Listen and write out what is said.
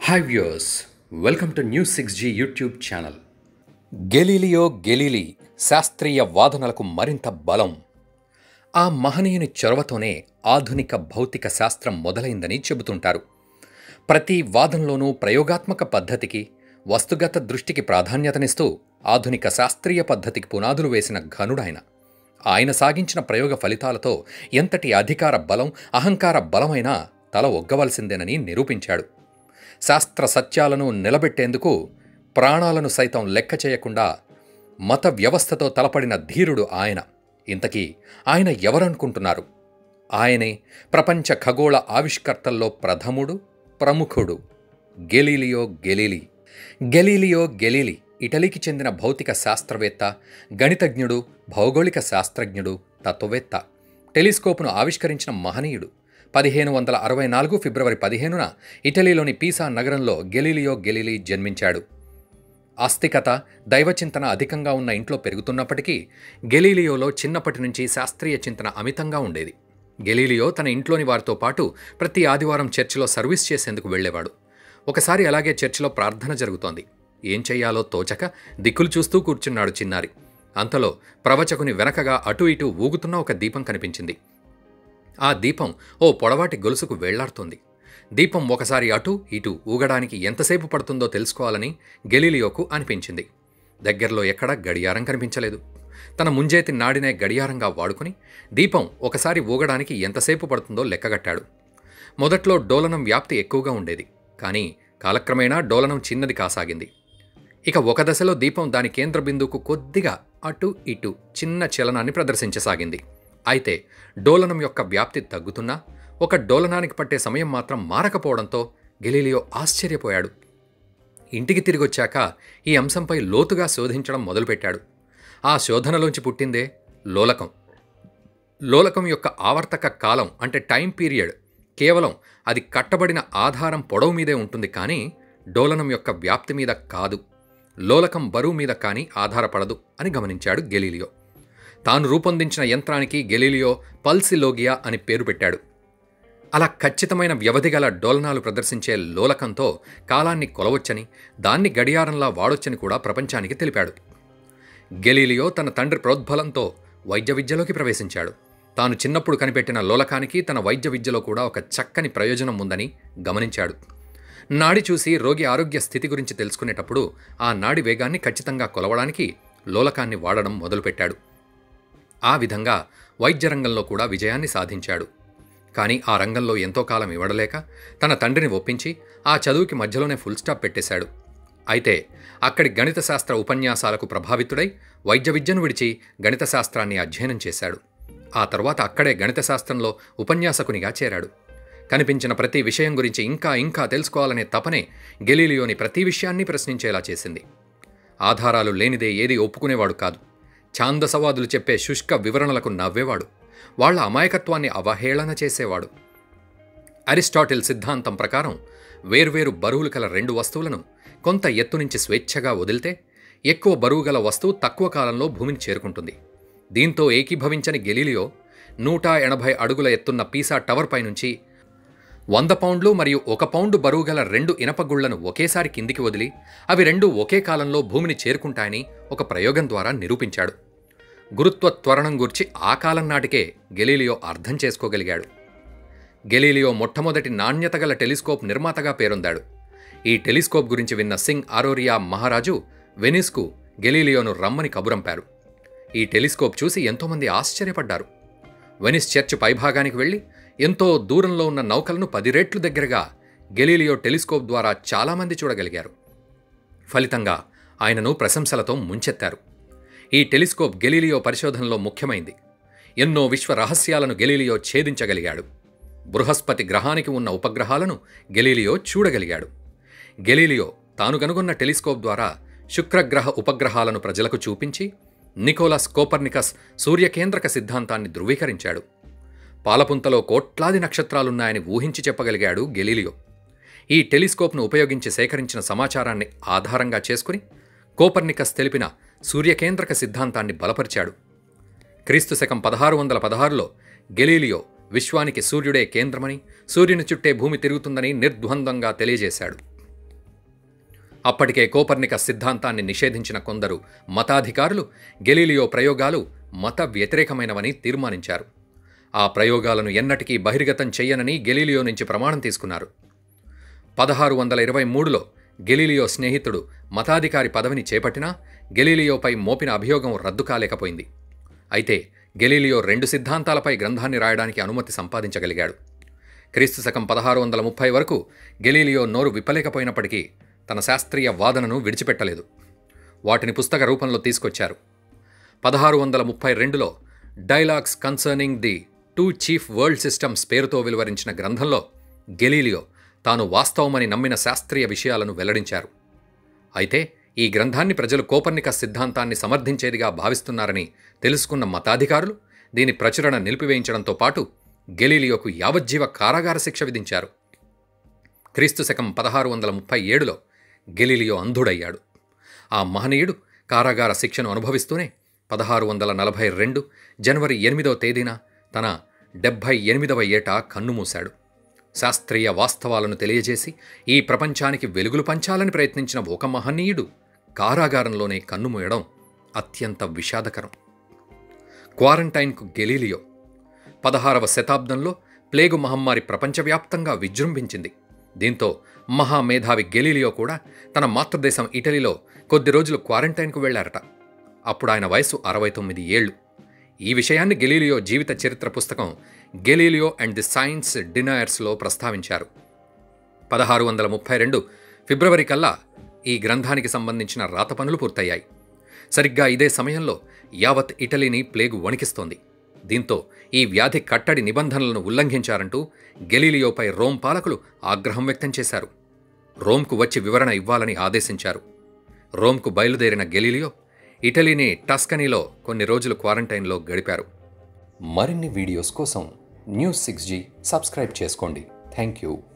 hi viewers welcome to news six G YouTube channel Galileo Galilei శాస్త్రీయ వాదనలకు మరింత బలం ఆ మహనీయుని చొరవతోనే ఆధునిక భౌతిక శాస్త్రం మొదలైందని చెబుతుంటారు ప్రతి వాదనలోనూ ప్రయోగాత్మక పద్ధతికి వస్తుగత దృష్టికి ప్రాధాన్యతనిస్తూ ఆధునిక శాస్త్రీయ పద్ధతికి పునాదులు వేసిన ఘనుడాయన ఆయన సాగించిన ప్రయోగ ఫలితాలతో ఎంతటి అధికార బలం అహంకార బలమైనా తల ఒగ్గవలసిందేనని నిరూపించాడు శాస్త్ర సత్యాలను నిలబెట్టేందుకు ప్రాణాలను సైతం లెక్క చేయకుండా మత వ్యవస్థతో తలపడిన ధీరుడు ఆయన ఇంతకీ ఆయన ఎవరనుకుంటున్నారు ఆయనే ప్రపంచ ఖగోళ ఆవిష్కర్తల్లో ప్రథముడు ప్రముఖుడు గెలీలియో గెలీలీ గెలీలియో గెలీలీ ఇటలీకి చెందిన భౌతిక శాస్త్రవేత్త గణితజ్ఞుడు భౌగోళిక శాస్త్రజ్ఞుడు తత్వవేత్త టెలిస్కోప్ను ఆవిష్కరించిన మహనీయుడు పదిహేను వందల అరవై నాలుగు ఫిబ్రవరి పదిహేనున ఇటలీలోని పీసా నగరంలో గెలీలియో గెలీలీ జన్మించాడు ఆస్తికత దైవచింతన అధికంగా ఉన్న ఇంట్లో పెరుగుతున్నప్పటికీ గెలీలియోలో చిన్నప్పటి నుంచి శాస్త్రీయ చింతన అమితంగా ఉండేది గెలీలియో తన ఇంట్లోని వారితో పాటు ప్రతి ఆదివారం చర్చిలో సర్వీస్ చేసేందుకు వెళ్ళేవాడు ఒకసారి అలాగే చర్చిలో ప్రార్థన జరుగుతోంది ఏం చెయ్యాలో తోచక దిక్కులు చూస్తూ కూర్చున్నాడు చిన్నారి అంతలో ప్రవచకుని వెనకగా అటు ఇటు ఊగుతున్న ఒక దీపం కనిపించింది ఆ దీపం ఓ పొడవాటి గొలుసుకు వేళ్లాడుతోంది దీపం ఒకసారి అటు ఇటు ఊగడానికి ఎంతసేపు పడుతుందో తెలుసుకోవాలని గెలీలియోకు అనిపించింది దగ్గరలో ఎక్కడా గడియారం కనిపించలేదు తన ముంజేతి నాడినే గడియారంగా వాడుకుని దీపం ఒకసారి ఊగడానికి ఎంతసేపు పడుతుందో లెక్కగట్టాడు మొదట్లో డోలనం వ్యాప్తి ఎక్కువగా ఉండేది కానీ కాలక్రమేణా డోలనం చిన్నది కాసాగింది ఇక ఒక దశలో దీపం దాని కేంద్ర బిందువుకు కొద్దిగా అటు ఇటు చిన్న చలనాన్ని ప్రదర్శించసాగింది అయితే డోలనం యొక్క వ్యాప్తి తగ్గుతున్నా ఒక డోలనానికి పట్టే సమయం మాత్రం మారకపోవడంతో గెలీలియో ఆశ్చర్యపోయాడు ఇంటికి తిరిగొచ్చాక ఈ అంశంపై లోతుగా శోధించడం మొదలుపెట్టాడు ఆ శోధనలోంచి పుట్టిందే లోలకం లోలకం యొక్క ఆవర్తక కాలం అంటే టైం పీరియడ్ కేవలం అది కట్టబడిన ఆధారం పొడవు మీదే ఉంటుంది కానీ డోలనం యొక్క వ్యాప్తి మీద కాదు లోలకం బరువు మీద కానీ ఆధారపడదు అని గమనించాడు గెలీలియో తాను రూపొందించిన యంత్రానికి గెలీలియో పల్సిలోగియా అని పేరు పెట్టాడు అలా ఖచ్చితమైన వ్యవధి గల డోలనాలు ప్రదర్శించే లోలకంతో కాలాన్ని కొలవచ్చని దాన్ని గడియారంలా వాడొచ్చని కూడా ప్రపంచానికి తెలిపాడు గెలీలియో తన తండ్రి ప్రోద్బలంతో వైద్య విద్యలోకి ప్రవేశించాడు తాను చిన్నప్పుడు కనిపెట్టిన లోలకానికి తన వైద్య విద్యలో కూడా ఒక చక్కని ప్రయోజనం ఉందని గమనించాడు నాడి చూసి రోగి ఆరోగ్య స్థితి గురించి తెలుసుకునేటప్పుడు ఆ నాడి వేగాన్ని ఖచ్చితంగా కొలవడానికి లోలకాన్ని వాడడం మొదలుపెట్టాడు ఆ విధంగా వైద్య రంగంలో కూడా విజయాన్ని సాధించాడు కానీ ఆ రంగంలో ఎంతో కాలం ఇవ్వడలేక తన తండ్రిని ఒప్పించి ఆ చదువుకి మధ్యలోనే ఫుల్ స్టాప్ పెట్టేశాడు అయితే అక్కడి గణిత శాస్త్ర ఉపన్యాసాలకు ప్రభావితుడై వైద్య విద్యను విడిచి గణిత శాస్త్రాన్ని అధ్యయనం చేశాడు ఆ తర్వాత అక్కడే గణిత శాస్త్రంలో ఉపన్యాసకునిగా చేరాడు కనిపించిన ప్రతి విషయం గురించి ఇంకా ఇంకా తెలుసుకోవాలనే తపనే గెలీలియోని ప్రతి విషయాన్ని ప్రశ్నించేలా చేసింది ఆధారాలు లేనిదే ఏది ఒప్పుకునేవాడు కాదు ఛాందసవాదులు చెప్పే శుష్క వివరణలకు నవ్వేవాడు వాళ్ల అమాయకత్వాన్ని అవహేళన చేసేవాడు అరిస్టాటిల్ సిద్ధాంతం ప్రకారం వేర్వేరు బరువులు కల రెండు వస్తువులను కొంత ఎత్తు నుంచి స్వేచ్ఛగా వదిలితే ఎక్కువ బరువు గల వస్తువు తక్కువ కాలంలో భూమిని చేరుకుంటుంది దీంతో ఏకీభవించని గెలీలియో నూట ఎనభై అడుగుల ఎత్తున్న పీసా టవర్ పైనుంచి వంద పౌండ్లు మరియు ఒక పౌండు బరువు గల రెండు ఇనపగుళ్లను ఒకేసారి కిందికి వదిలి అవి రెండు ఒకే కాలంలో భూమిని చేరుకుంటాయని ఒక ప్రయోగం ద్వారా నిరూపించాడు గురుత్వ త్వరణం గూర్చి ఆ కాలం నాటికే గెలీలియో అర్థం చేసుకోగలిగాడు గెలీలియో మొట్టమొదటి నాణ్యత గల టెలిస్కోప్ నిర్మాతగా పేరొందాడు ఈ టెలిస్కోప్ గురించి విన్న సింగ్ ఆరోరియా మహారాజు వెనిస్కు గెలీలియోను రమ్మని కబురంపారు ఈ టెలిస్కోప్ చూసి ఎంతోమంది ఆశ్చర్యపడ్డారు వెనిస్ చర్చ్ పైభాగానికి వెళ్ళి ఎంతో దూరంలో ఉన్న నౌకలను పది రెట్లు దగ్గరగా గెలీలియో టెలిస్కోప్ ద్వారా చాలామంది చూడగలిగారు ఫలితంగా ఆయనను ప్రశంసలతో ముంచెత్తారు ఈ టెలిస్కోప్ గెలీలియో పరిశోధనలో ముఖ్యమైంది ఎన్నో విశ్వ రహస్యాలను గెలీలియో ఛేదించగలిగాడు బృహస్పతి గ్రహానికి ఉన్న ఉపగ్రహాలను గెలీలియో చూడగలిగాడు గెలీలియో తాను కనుగొన్న టెలిస్కోప్ ద్వారా శుక్రగ్రహ ఉపగ్రహాలను ప్రజలకు చూపించి నికోలస్ కోపర్నికస్ సూర్యకేంద్రక సిద్ధాంతాన్ని ధృవీకరించాడు పాలపుంతలో కోట్లాది నక్షత్రాలున్నాయని ఊహించి చెప్పగలిగాడు గెలీలియో ఈ టెలిస్కోప్ను ఉపయోగించి సేకరించిన సమాచారాన్ని ఆధారంగా చేసుకుని కోపర్నికస్ తెలిపిన సూర్యకేంద్రక సిద్ధాంతాన్ని బలపరిచాడు క్రీస్తు శకం పదహారు వందల పదహారులో గెలీలియో విశ్వానికి సూర్యుడే కేంద్రమని సూర్యుని చుట్టే భూమి తిరుగుతుందని నిర్ద్వందంగా తెలియజేశాడు అప్పటికే కోపర్నిక సిద్ధాంతాన్ని నిషేధించిన కొందరు మతాధికారులు గెలీలియో ప్రయోగాలు మత వ్యతిరేకమైనవని తీర్మానించారు ఆ ప్రయోగాలను ఎన్నటికీ బహిర్గతం చెయ్యనని గెలీలియో నుంచి ప్రమాణం తీసుకున్నారు పదహారు వందల ఇరవై మూడులో గెలీలియో స్నేహితుడు మతాధికారి పదవిని చేపట్టినా గెలీలియోపై మోపిన అభియోగం రద్దు కాలేకపోయింది అయితే గెలీలియో రెండు సిద్ధాంతాలపై గ్రంథాన్ని రాయడానికి అనుమతి సంపాదించగలిగాడు క్రీస్తు శకం పదహారు వందల ముప్పై వరకు గెలీలియో నోరు విప్పలేకపోయినప్పటికీ తన శాస్త్రీయ వాదనను విడిచిపెట్టలేదు వాటిని పుస్తక రూపంలో తీసుకొచ్చారు పదహారు వందల ముప్పై రెండులో dialogues concerning the two chief world systems పేరుతో వెలువరించిన గ్రంథంలో గెలీలియో తాను వాస్తవమని నమ్మిన శాస్త్రీయ విషయాలను వెల్లడించారు అయితే ఈ గ్రంథాన్ని ప్రజలు కోపర్నిక సిద్ధాంతాన్ని సమర్థించేదిగా భావిస్తున్నారని తెలుసుకున్న మతాధికారులు దీని ప్రచురణ నిలిపివేయించడంతో పాటు గెలీలియోకు యావజ్జీవ కారాగార శిక్ష విధించారు క్రీస్తు శకం పదహారు వందల ముప్పై ఏడులో గెలీలియో అంధుడయ్యాడు ఆ మహనీయుడు కారాగార శిక్షను అనుభవిస్తూనే పదహారు వందల నలభై రెండు జనవరి ఎనిమిదవ తేదీన తన డెబ్భై ఎనిమిదవ ఏట కన్నుమూశాడు శాస్త్రీయ వాస్తవాలను తెలియజేసి ఈ ప్రపంచానికి వెలుగులు పంచాలని ప్రయత్నించిన ఒక మహనీయుడు కారాగారంలోనే కన్నుమూయడం అత్యంత విషాదకరం క్వారంటైన్కు గెలీలియో పదహారవ శతాబ్దంలో ప్లేగు మహమ్మారి ప్రపంచవ్యాప్తంగా విజృంభించింది దీంతో మహామేధావి గెలీలియో కూడా తన మాతృదేశం ఇటలీలో కొద్ది రోజులు క్వారంటైన్కు వెళ్లారట అప్పుడు ఆయన వయసు అరవై తొమ్మిది ఏళ్లు ఈ విషయాన్ని గెలీలియో జీవిత చరిత్ర పుస్తకం గెలీలియో అండ్ ది సైన్స్ డినయర్స్లో ప్రస్తావించారు పదహారు వందల ముప్పై రెండు ఫిబ్రవరి కల్లా ఈ గ్రంథానికి సంబంధించిన రాత పనులు పూర్తయ్యాయి సరిగ్గా ఇదే సమయంలో యావత్ ఇటలీని ప్లేగు వణికిస్తోంది దీంతో ఈ వ్యాధి కట్టడి నిబంధనలను ఉల్లంఘించారంటూ గెలీలియోపై రోమ్ పాలకులు ఆగ్రహం వ్యక్తం చేశారు రోమ్కు వచ్చి వివరణ ఇవ్వాలని ఆదేశించారు రోమ్కు బయలుదేరిన గెలీలియో ఇటలీని టస్కనీలో కొన్ని రోజులు క్వారంటైన్లో గడిపారు మరిన్ని వీడియోస్ కోసం న్యూస్ సిక్స్ జీ సబ్స్క్రైబ్ చేసుకోండి థ్యాంక్ యూ